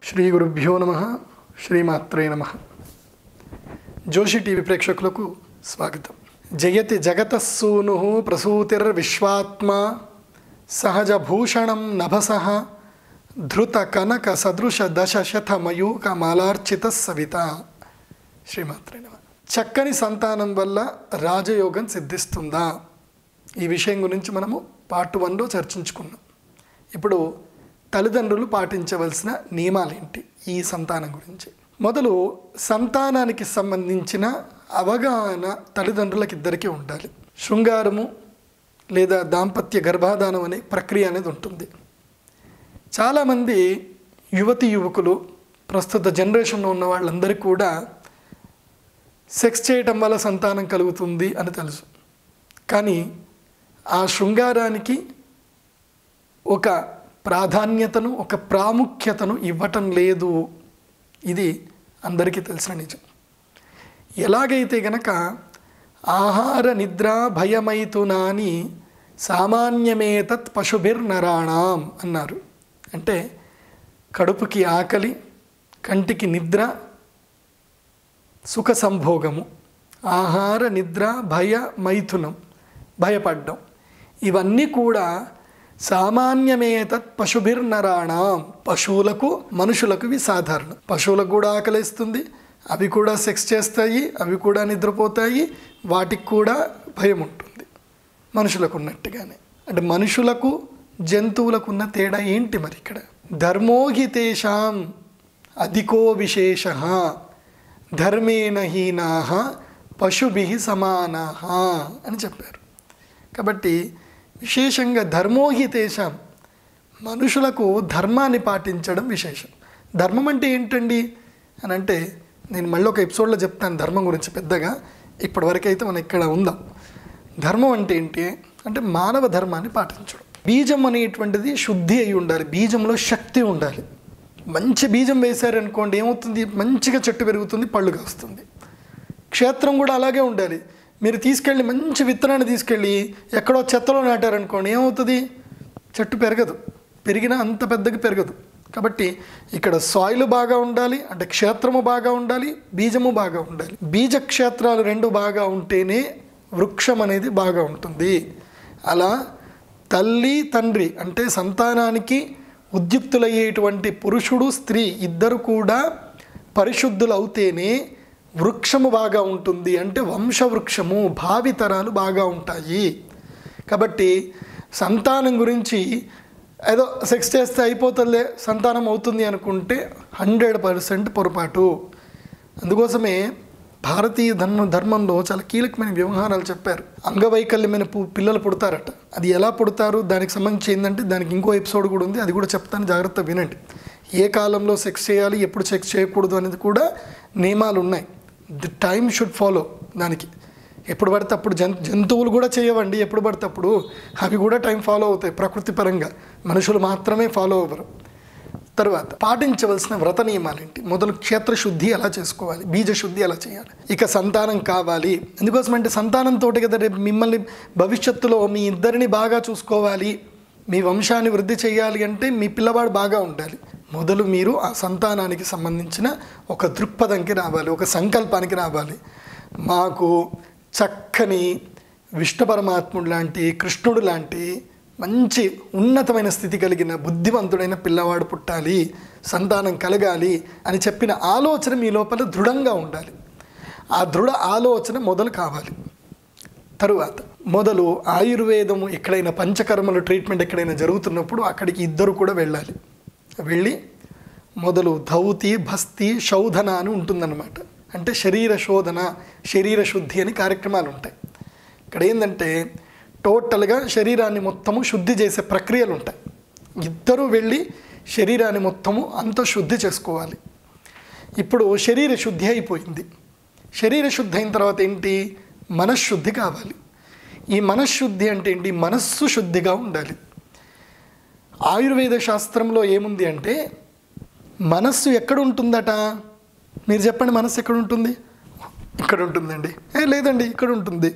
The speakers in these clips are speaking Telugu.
శ్రీ గురుభ్యో నమ శ్రీమాత్రే నమ జోషి టీవీ ప్రేక్షకులకు స్వాగతం జయతి జగతస్సూను ప్రసూతిర్విశ్వాత్మ సహజ భూషణం నభస ధృత కనక సదృశ దశ శత మయూక మాలార్చిత సవిత శ్రీమాత్రే నమ చక్కని సంతానం వల్ల రాజయోగం సిద్ధిస్తుందా ఈ విషయం గురించి మనము పార్ట్ వన్లో చర్చించుకున్నాం ఇప్పుడు తల్లిదండ్రులు పాటించవలసిన నియమాలేంటి ఈ సంతానం గురించి మొదలు సంతానానికి సంబంధించిన అవగాహన తల్లిదండ్రులకు ఇద్దరికీ ఉండాలి శృంగారము లేదా దాంపత్య గర్భాధానం అనే ప్రక్రియ అనేది ఉంటుంది చాలామంది యువతి యువకులు ప్రస్తుత జనరేషన్లో ఉన్న వాళ్ళందరికీ కూడా సెక్స్ చేయటం వల్ల సంతానం కలుగుతుంది అని తెలుసు కానీ ఆ శృంగారానికి ఒక ప్రాధాన్యతను ఒక ప్రాముఖ్యతను ఇవ్వటం లేదు ఇది అందరికీ తెలిసిన నిజం ఎలాగైతే గనక ఆహార నిద్ర భయమైతునాని సామాన్యమేతత్ పశుభిర్నరాణం అన్నారు అంటే కడుపుకి ఆకలి కంటికి నిద్ర సుఖ సంభోగము ఆహార నిద్ర భయ మైథునం భయపడ్డం ఇవన్నీ కూడా సామాన్యమేతత్ పశుభిర్నరాణం పశువులకు మనుషులకు ఇవి సాధారణం పశువులకు కూడా ఆకలిస్తుంది అవి కూడా సెక్స్ చేస్తాయి అవి కూడా నిద్రపోతాయి వాటికి కూడా భయం ఉంటుంది మనుషులకు ఉన్నట్టుగానే అంటే మనుషులకు జంతువులకు ఉన్న తేడా ఏంటి మరి ఇక్కడ ధర్మోహితేషాం అధికో విశేష ధర్మేణ హీనా పశుభి సమానా అని చెప్పారు కాబట్టి విశేషంగా ధర్మోహితేషాం మనుషులకు ధర్మాన్ని పాటించడం విశేషం ధర్మం అంటే ఏంటండి అని అంటే నేను మళ్ళీ ఒక ఎపిసోడ్లో చెప్తాను ధర్మం గురించి పెద్దగా ఇప్పటివరకైతే మనం ఇక్కడ ఉందాం ధర్మం అంటే ఏంటి అంటే మానవ ధర్మాన్ని పాటించడం బీజం అనేటువంటిది శుద్ధి అయి ఉండాలి బీజంలో శక్తి ఉండాలి మంచి బీజం వేశారనుకోండి ఏమవుతుంది మంచిగా చెట్టు పెరుగుతుంది పళ్ళు కాస్తుంది క్షేత్రం కూడా అలాగే ఉండాలి మీరు తీసుకెళ్ళి మంచి విత్తనాన్ని తీసుకెళ్ళి ఎక్కడో చెత్తలో నాటారనుకోండి ఏమవుతుంది చెట్టు పెరగదు పెరిగినా అంత పెద్దగా పెరగదు కాబట్టి ఇక్కడ సాయిల్ బాగా ఉండాలి అంటే క్షేత్రము బాగా ఉండాలి బీజము బాగా ఉండాలి బీజ క్షేత్రాలు రెండు బాగా ఉంటేనే వృక్షం అనేది బాగా ఉంటుంది అలా తల్లి తండ్రి అంటే సంతానానికి ఉద్యుక్తులయ్యేటువంటి పురుషుడు స్త్రీ ఇద్దరు కూడా పరిశుద్ధులు అవుతేనే వృక్షము బాగా ఉంటుంది అంటే వంశవృక్షము భావితరాలు బాగా ఉంటాయి కాబట్టి సంతానం గురించి ఏదో సెక్స్ చేస్తే అయిపోతుందిలే సంతానం అవుతుంది అనుకుంటే హండ్రెడ్ పర్సెంట్ పొరపాటు అందుకోసమే భారతీయ ధర్మ ధర్మంలో చాలా కీలకమైన వ్యవహారాలు చెప్పారు అంగవైకల్యమైన పు పిల్లలు పుడతారట అది ఎలా పుడతారు దానికి సంబంధించి ఏంటంటే దానికి ఇంకో ఎపిసోడ్ కూడా ఉంది అది కూడా చెప్తాను జాగ్రత్త వినండి ఏ కాలంలో సెక్స్ చేయాలి ఎప్పుడు సెక్స్ చేయకూడదు అనేది కూడా నియమాలు ఉన్నాయి ది టైమ్ షుడ్ ఫాలో దానికి ఎప్పుడు పడితే అప్పుడు జన్ జంతువులు కూడా చేయవండి ఎప్పుడు పడితే అప్పుడు అవి కూడా టైం ఫాలో అవుతాయి ప్రకృతి పరంగా మనుషులు మాత్రమే ఫాలో అవ్వరు తర్వాత పాటించవలసిన వ్రత నియమాలు ఏంటి మొదలు క్షేత్ర శుద్ధి ఎలా చేసుకోవాలి బీజ శుద్ధి ఎలా చేయాలి ఇక సంతానం కావాలి ఎందుకోసం అంటే సంతానంతో కదా రేపు మిమ్మల్ని భవిష్యత్తులో మీ ఇద్దరిని బాగా చూసుకోవాలి మీ వంశాన్ని వృద్ధి చేయాలి అంటే మీ పిల్లవాడు బాగా ఉండాలి మొదలు మీరు ఆ సంతానానికి సంబంధించిన ఒక దృక్పథంకి రావాలి ఒక సంకల్పానికి రావాలి మాకు చక్కని విష్ణు పరమాత్ముడు లాంటి కృష్ణుడు లాంటి మంచి ఉన్నతమైన స్థితి కలిగిన బుద్ధివంతుడైన పిల్లవాడు పుట్టాలి సంతానం కలగాలి అని చెప్పిన ఆలోచన మీ లోపల దృఢంగా ఉండాలి ఆ దృఢ ఆలోచన మొదలు కావాలి తరువాత మొదలు ఆయుర్వేదము ఎక్కడైనా పంచకర్మలు ట్రీట్మెంట్ ఎక్కడైనా జరుగుతున్నప్పుడు అక్కడికి ఇద్దరు కూడా వెళ్ళాలి వెళ్ళి మొదలు ధౌతి భస్తి శోధన అని ఉంటుందన్నమాట అంటే శరీర శోధన శరీర శుద్ధి అని కార్యక్రమాలు ఉంటాయి ఇక్కడ ఏంటంటే టోటల్గా శరీరాన్ని మొత్తము శుద్ధి చేసే ప్రక్రియలు ఉంటాయి ఇద్దరూ వెళ్ళి శరీరాన్ని మొత్తము అంత శుద్ధి చేసుకోవాలి ఇప్పుడు శరీర శుద్ధి అయిపోయింది శరీర శుద్ధి అయిన తర్వాత ఏంటి మనశ్శుద్ధి కావాలి ఈ మనశ్శుద్ధి అంటే ఏంటి మనస్సు శుద్ధిగా ఉండాలి ఆయుర్వేద శాస్త్రంలో ఏముంది అంటే మనస్సు ఎక్కడ ఉంటుందట మీరు చెప్పండి మనస్సు ఎక్కడ ఉంటుంది ఇక్కడ ఉంటుందండి ఏ లేదండి ఇక్కడ ఉంటుంది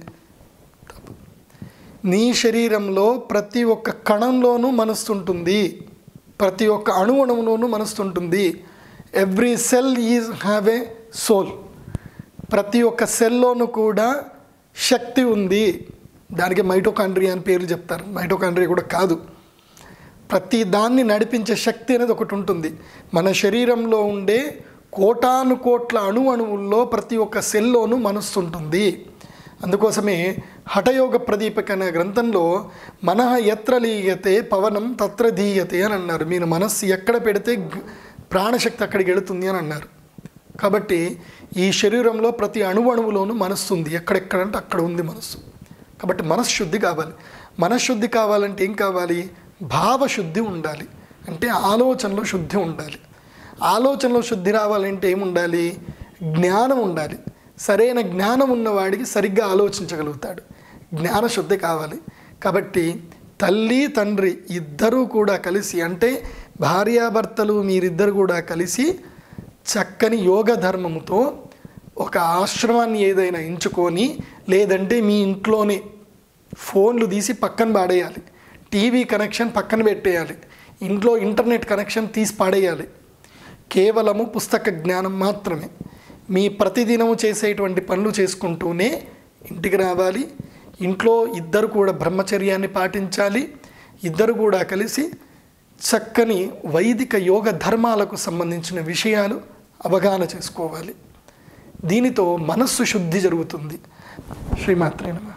నీ శరీరంలో ప్రతి ఒక్క కణంలోనూ మనస్సు ఉంటుంది ప్రతి ఒక్క అణువణువులోనూ మనస్సు ఉంటుంది every cell is have a soul ప్రతి ఒక్క సెల్లోనూ కూడా శక్తి ఉంది దానికి మైటోకాండ్రియా అని పేర్లు చెప్తారు మైటోకాండ్రియా కూడా కాదు ప్రతి దాన్ని నడిపించే శక్తి అనేది ఒకటి ఉంటుంది మన శరీరంలో ఉండే కోటాను కోట్ల అణు అణువుల్లో ప్రతి ఒక్క సెల్లోనూ మనస్సు ఉంటుంది అందుకోసమే హఠయోగ ప్రదీపక అనే గ్రంథంలో మనః ఎత్ర లీయతే పవనం తత్ర ధీయతే అని అన్నారు మీరు మనస్సు ఎక్కడ పెడితే గ- ప్రాణశక్తి అక్కడికి వెళుతుంది అని అన్నారు కాబట్టి ఈ శరీరంలో ప్రతి అణువణువులోనూ మనస్సు ఉంది ఎక్కడెక్కడంటే అక్కడ ఉంది మనస్సు కాబట్టి మనశ్శుద్ధి కావాలి మనశ్శుద్ధి కావాలంటే ఏం కావాలి భావశుద్ధి ఉండాలి అంటే ఆలోచనలో శుద్ధి ఉండాలి ఆలోచనలో శుద్ధి రావాలంటే ఏముండాలి జ్ఞానం ఉండాలి సరైన జ్ఞానం ఉన్నవాడికి సరిగ్గా ఆలోచించగలుగుతాడు జ్ఞానశుద్ధి కావాలి కాబట్టి తల్లి తండ్రి ఇద్దరూ కూడా కలిసి అంటే భార్యాభర్తలు మీరిద్దరు కూడా కలిసి చక్కని యోగ ధర్మముతో ఒక ఆశ్రమాన్ని ఏదైనా ఎంచుకొని లేదంటే మీ ఇంట్లోనే ఫోన్లు తీసి పక్కన పాడేయాలి టీవీ కనెక్షన్ పక్కన పెట్టేయాలి ఇంట్లో ఇంటర్నెట్ కనెక్షన్ తీసి పాడేయాలి కేవలము పుస్తక జ్ఞానం మాత్రమే మీ ప్రతిదినము చేసేటువంటి పనులు చేసుకుంటూనే ఇంటికి రావాలి ఇంట్లో ఇద్దరు కూడా బ్రహ్మచర్యాన్ని పాటించాలి ఇద్దరు కూడా కలిసి చక్కని వైదిక యోగ ధర్మాలకు సంబంధించిన విషయాలు అవగాహన చేసుకోవాలి దీనితో మనస్సు శుద్ధి జరుగుతుంది శ్రీమాత్రే నమ